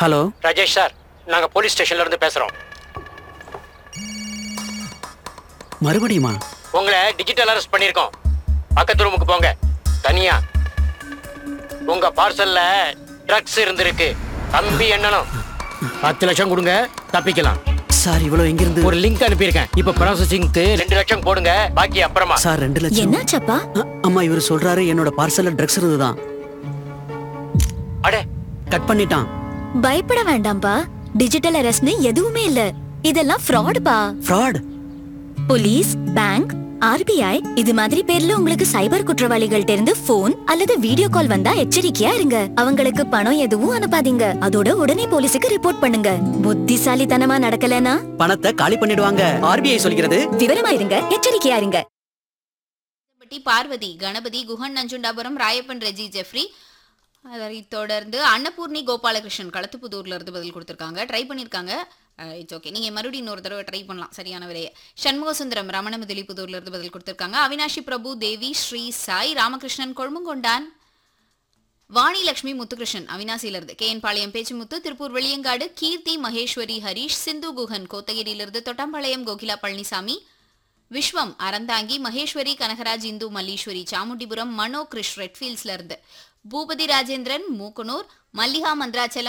hello Rajesh sir நாங்க police ஸ்டேஷன்ல இருந்து பேசுறோம் மறுபடியுமா உங்களை டிஜிட்டல் அரெஸ்ட் பண்ணிருக்கோம் பக்கத்து ரூமுக்கு போங்க தனியா உங்க பார்சல்ல ட்ரக்ஸ் இருந்திருக்கு தம்பி என்னனும் பத்து லட்சம் கொடுங்க தப்பிக்கலாம் சார் இவ்வளவு எங்கிருந்து ஒரு லிங்க் அனுப்பியிருக்கேன் இப்ப ப்ராசஸிங்க்கு ரெண்டு லட்சம் போடுங்க பாக்கி அப்புறமா சார் ரெண்டு லட்சம் என்னாச்சப்பா அ- அம்மா இவர் சொல்றாரு என்னோட பார்சல்ல ட்ரக்ஸ் இருந்துதான் அடே கட் பண்ணிட்டான் பயப்பட வேண்டாம்ப்பா டிஜிட்டல் அரெஸ்ட்னு எதுவுமே இல்ல இதெல்லாம் ஃப்ராடுப்பா ஃப்ராட் போலீஸ் பேங்க் ஆர்பிஐ இது மாதிரி பேர்ல உங்களுக்கு சைபர் குற்றவாளிகள்ட்ட இருந்து போன் அல்லது வீடியோ கால் வந்தா எச்சரிக்கையா இருங்க அவங்களுக்கு பணம் எதுவும் அனுப்பாதீங்க அதோட உடனே போலீஸுக்கு ரிப்போர்ட் பண்ணுங்க புத்திசாலித்தனமா நடக்கலனா பணத்தை காலி பண்ணிடுவாங்க ஆர்பிஐ சொல்கிறது விவரமா இருங்க எச்சரிக்கையா இருங்க பட்டி பார்வதி கணபதி குஹன் நஞ்சுண்டாபுரம் ராயப்பன் ரெஜி ஜெஃப்ரி அதை தொடர்ந்து அன்னபூர்ணி கோபாலகிருஷ்ணன் களத்துப்புதூர்ல இருந்து பதில் கொடுத்துருக்காங்க ட்ரை பண்ணியிருக்காங்க இட்ஸ் ஓகே நீங்க மறுபடியும் இன்னொரு தடவை ட்ரை பண்ணலாம் சரியான விலையை சண்முகசுந்தரம் ரமணமுதலி புதூர்ல இருந்து பதில் கொடுத்துருக்காங்க அவினாஷி பிரபு தேவி ஸ்ரீ சாய் ராமகிருஷ்ணன் கொழுமங்கொண்டான் வாணி லட்சுமி முத்துகிருஷ்ணன் அவினாசியில இருந்து கே என் பாளையம் பேச்சுமுத்து திருப்பூர் வெளியங்காடு கீர்த்தி மகேஸ்வரி ஹரீஷ் சிந்து குஹன் கோத்தகிரியிலிருந்து தொட்டம்பாளையம் கோகிலா பழனிசாமி விஸ்வம் அறந்தாங்கி மகேஸ்வரி கனகராஜ் இந்து மல்லீஸ்வரி சாமுண்டிபுரம் மனோ கிருஷ் ரெட்ஃபீல்ட்ஸ்ல இருந்து பூபதி ராஜேந்திரன் மூக்கனூர் மல்லிகா மந்திராச்சலம்